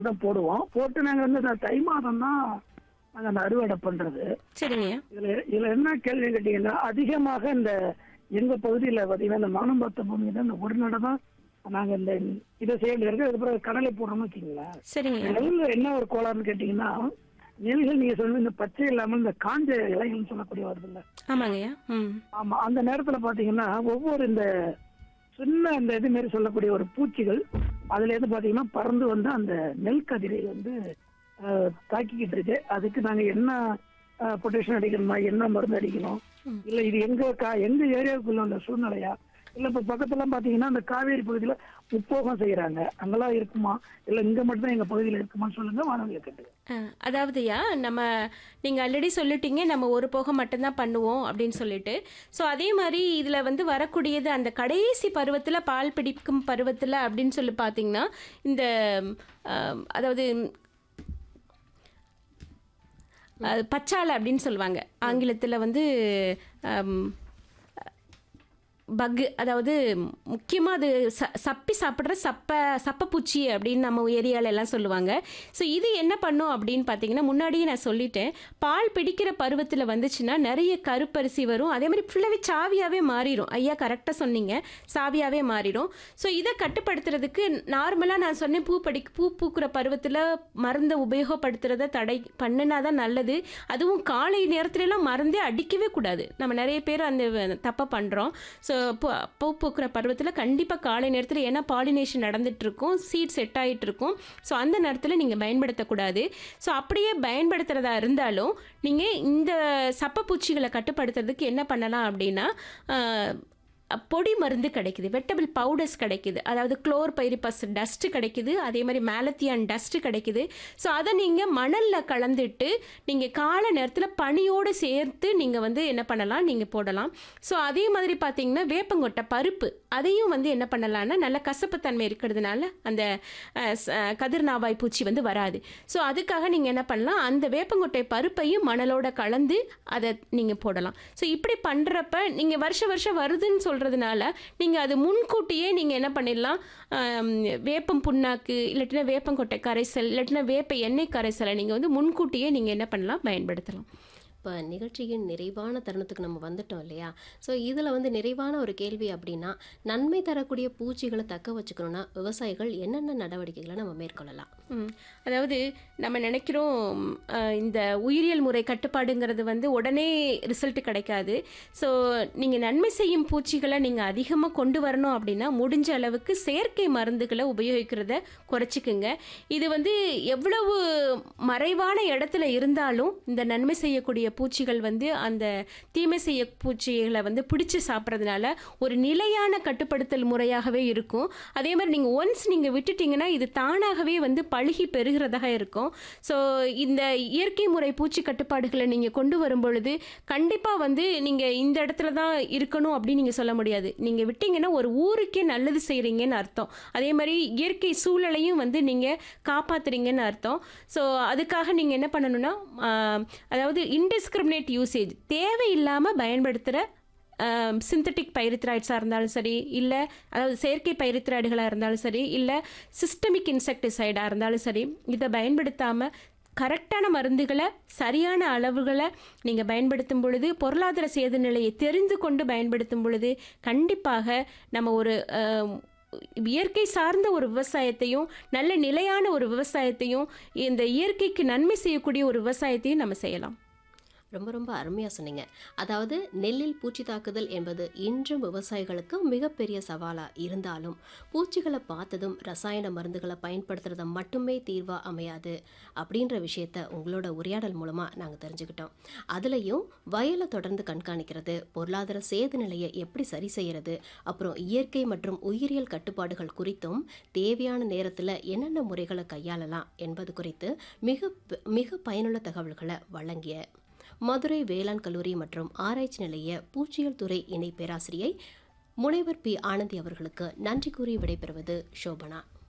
தான் போடுவோம் போட்டு நாங்க வந்து இந்த தை மாதம் தான் நாங்க அந்த அறுவடை பண்றது சரிங்கய்யா இதுல இதுல என்ன கேள்வி கேட்டீங்கன்னா அதிகமாக இந்த எங்க பகுதியில பாத்தீங்கன்னா இந்த மானம்பாத்த பூமியில இந்த ஒரு நடை தான் நாங்க இந்த இதை செய்ய வேண்டியது அதுக்கப்புறம் கடலை போடுறோம்னு வச்சுங்களேன் சரிங்கய்யா நெல்ல என்ன ஒரு கோளாறுன்னு கேட்டீங்கன்னா நெல்கள் நீங்க சொல்லுங்க இந்த பச்சை இல்லாம இந்த காஞ்ச இலைகள்னு சொல்லக்கூடிய வருது இல்ல ஆமாங்கய்யா ம் ஆமா அந்த நேரத்துல பாத்தீங்கன்னா ஒவ்வொரு இந்த சின்ன இந்த இது மாரி சொல்லக்கூடிய ஒரு பூச்சிகள் அதுல இருந்து பாத்தீங்கன்னா பறந்து வந்து அந்த நெல் கதிரை வந்து அஹ், தாக்கிக்கிட்டு இருக்கு அதுக்கு நாங்க என்ன பொட்டேஷன் அடிக்கணுமா என்ன மருந்து அடிக்கணும் ம். இல்ல இது எங்க கா எங்க ஏரியாவுக்குள்ள உள்ள சூழ்நிலையா இல்ல இப்ப பக்கத்துல பாத்தீங்கன்னா அந்த காவேரி பகுதியில முப்போகம் செய்யறாங்க அங்கெல்லாம் இருக்குமா இல்ல இங்க மட்டும் தான் எங்க பகுதியில இருக்குமான்னு சொல்லுங்க வானொலியை கேட்டு ஆ, அதாவதுயா நம்ம நீங்கள் ஆல்ரெடி சொல்லிட்டீங்க நம்ம ஒரு போகம் மட்டும்தான் பண்ணுவோம் அப்படின்னு சொல்லிட்டு ஸோ அதே மாதிரி இதில் வந்து வரக்கூடியது அந்த கடைசி பருவத்தில் பால் பிடிக்கும் பருவத்தில் அப்படின்னு சொல்லி பார்த்தீங்கன்னா இந்த ஆம், அதாவது அது பச்சாலை அப்படின்னு சொல்லுவாங்க ஆங்கிலத்தில் வந்து பக்கு அதாவது முக்கியமாக அது ச சப்பி சாப்பிட்ற சப்ப சப்பப்பூச்சி அப்படின்னு நம்ம ஏரியால எல்லாம் சொல்லுவாங்க ஸோ இது என்ன பண்ணும் அப்படின்னு பார்த்தீங்கன்னா முன்னாடியே நான் சொல்லிட்டேன் பால் பிடிக்கிற பருவத்தில் வந்துச்சுன்னா நிறைய கருப்பரிசி வரும் அதே மாதிரி ஃபுல்லாகவே சாவியாகவே மாறிடும் ஐயா கரெக்டாக சொன்னீங்க சாவியாகவே மாறிடும் ஸோ இதை கட்டுப்படுத்துறதுக்கு நார்மலாக நான் சொன்னேன் பூ படி பூ பூக்கிற பருவத்தில் மருந்தை உபயோகப்படுத்துறத தடை பண்ணினா தான் நல்லது அதுவும் காலை நேரத்துலலாம் மருந்தே அடிக்கவே கூடாது நம்ம நிறைய பேர் அந்த தப்பை பண்ணுறோம் ஸோ பூ பூ பூக்கிற பருவத்தில் கண்டிப்பாக காலை நேரத்தில் ஏன்னா பாலினேஷன் நடந்துட்டு இருக்கும் சீட் செட் ஆகிட்டு இருக்கும் ஸோ அந்த நேரத்தில் நீங்கள் பயன்படுத்தக்கூடாது ஸோ அப்படியே பயன்படுத்துகிறதா இருந்தாலும் நீங்கள் இந்த சப்பப்பூச்சிகளை கட்டுப்படுத்துறதுக்கு என்ன பண்ணலாம் அப்படின்னா ஆஹ், பொடி மருந்து கிடைக்குது வெட்டபிள் பவுடர்ஸ் கிடைக்குது அதாவது குளோர் பைரிபஸ் டஸ்ட்டு கிடைக்குது அதே மாதிரி மேலத்தியான் டஸ்ட்டு கிடைக்குது ஸோ அதை நீங்கள் மணலில் கலந்துட்டு நீங்கள் காலை நேரத்தில் பனியோடு சேர்த்து நீங்கள் வந்து என்ன பண்ணலாம் நீங்கள் போடலாம் ஸோ அதே மாதிரி பார்த்தீங்கன்னா வேப்பங்கொட்டை பருப்பு அதையும் வந்து என்ன பண்ணலாம்னா நல்ல கசப்புத்தன்மை இருக்கிறதுனால அந்த அஹ், ச- அஹ், கதிர்நாவாய் பூச்சி வந்து வராது ஸோ அதுக்காக நீங்கள் என்ன பண்ணலாம் அந்த வேப்பங்கொட்டை பருப்பையும் மணலோட கலந்து அதை நீங்கள் போடலாம் ஸோ இப்படி பண்ணுறப்ப நீங்கள் வருஷ வருஷம் வருதுன்னு சொல்கிறதுனால நீங்கள் அது முன்கூட்டியே நீங்கள் என்ன பண்ணிடலாம் ஆம், வேப்பம் புண்ணாக்கு இல்லாட்டினா வேப்பங்கொட்டை கரைசல் இல்லாட்டினா வேப்ப எண்ணெய் கரைசலை நீங்கள் வந்து முன்கூட்டியே நீங்கள் என்ன பண்ணலாம் பயன்படுத்தலாம் இப்போ நிகழ்ச்சியின் நிறைவான தருணத்துக்கு நம்ம வந்துட்டோம் இல்லையா ஸோ இதில் வந்து நிறைவான ஒரு கேள்வி அப்படின்னா நன்மை தரக்கூடிய பூச்சிகளை தக்க வச்சுக்கணும்னா விவசாயிகள் என்னென்ன நடவடிக்கைகளை நம்ம மேற்கொள்ளலாம் ம். அதாவது நம்ம நினைக்கிறோம் அஹ், இந்த உயிரியல் முறை கட்டுப்பாடுங்கிறது வந்து உடனே ரிசல்ட் கிடைக்காது ஸோ நீங்கள் நன்மை செய்யும் பூச்சிகளை நீங்கள் அதிகமாக கொண்டு வரணும் அப்படின்னா முடிஞ்ச அளவுக்கு செயற்கை மருந்துகளை உபயோகிக்கிறத குறைச்சிக்குங்க இது வந்து எவ்வளவு மறைவான இடத்துல இருந்தாலும் இந்த நன்மை செய்யக்கூடிய பூச்சிகள் வந்து அந்த தீமை செய்ய பூச்சிகளை வந்து பிடிச்சு சாப்பிட்றதுனால ஒரு நிலையான கட்டுப்படுத்தல் முறையாகவே இருக்கும் அதே மாதிரி நீங்கள் ஒன்ஸ் நீங்கள் விட்டுட்டீங்கன்னா இது தானாகவே வந்து பழுகி பெறுகிறதாக இருக்கும் ஸோ இந்த இயற்கை முறை பூச்சி கட்டுப்பாடுகளை நீங்கள் கொண்டு வரும் பொழுது கண்டிப்பாக வந்து நீங்கள் இந்த இடத்துல தான் இருக்கணும் அப்படின்னு நீங்கள் சொல்ல முடியாது நீங்கள் விட்டீங்கன்னா ஒரு ஊருக்கே நல்லது செய்கிறீங்கன்னு அர்த்தம் அதே மாதிரி இயற்கை சூழலையும் வந்து நீங்கள் காப்பாத்துறீங்கன்னு அர்த்தம் ஸோ அதுக்காக நீங்கள் என்ன பண்ணணும்னா ஆஹ், அதாவது இன்டிஸ்கிரிமினேட் யூசேஜ் தேவையில்லாமல் பயன்படுத்துகிற சிந்தட்டிக் பைரித்ராய்ட்ஸாக இருந்தாலும் சரி இல்லை அதாவது செயற்கை பைரித்ராய்டுகளாக இருந்தாலும் சரி இல்லை சிஸ்டமிக் இன்செக்டிசைடாக இருந்தாலும் சரி இதை பயன்படுத்தாமல் கரெக்டான மருந்துகளை சரியான அளவுகளை நீங்கள் பயன்படுத்தும் பொழுது பொருளாதார சேத நிலையை தெரிந்து கொண்டு பயன்படுத்தும் பொழுது கண்டிப்பாக நம்ம ஒரு ஆஹ், இயற்கை சார்ந்த ஒரு விவசாயத்தையும் நல்ல நிலையான ஒரு விவசாயத்தையும் இந்த இயற்கைக்கு நன்மை செய்யக்கூடிய ஒரு விவசாயத்தையும் நம்ம செய்யலாம் ரொம்ப ரொம்ப அருமையாக சொன்னீங்க அதாவது நெல்லில் பூச்சி தாக்குதல் என்பது இன்றும் விவசாயிகளுக்கு மிகப்பெரிய சவாலாக இருந்தாலும் பூச்சிகளை பார்த்ததும் ரசாயன மருந்துகளை பயன்படுத்துறத மட்டுமே தீர்வாக அமையாது அப்படின்ற விஷயத்த உங்களோட உரையாடல் மூலமாக நாங்கள் தெரிஞ்சுக்கிட்டோம் அதுலேயும் வயலை தொடர்ந்து கண்காணிக்கிறது பொருளாதார சேத நிலையை எப்படி சரி செய்யறது அப்புறம் இயற்கை மற்றும் உயிரியல் கட்டுப்பாடுகள் குறித்தும் தேவையான நேரத்தில் என்னென்ன முறைகளை கையாளலாம் என்பது குறித்து மிக மிக பயனுள்ள தகவல்களை வழங்கிய மதுரை வேளாண் கல்லூரி மற்றும் ஆராய்ச்சி நிலைய பூச்சியல் துறை இணை பேராசிரியை முனைவர் பி ஆனந்தி அவர்களுக்கு நன்றி கூறி விடைபெறுவது சோபனா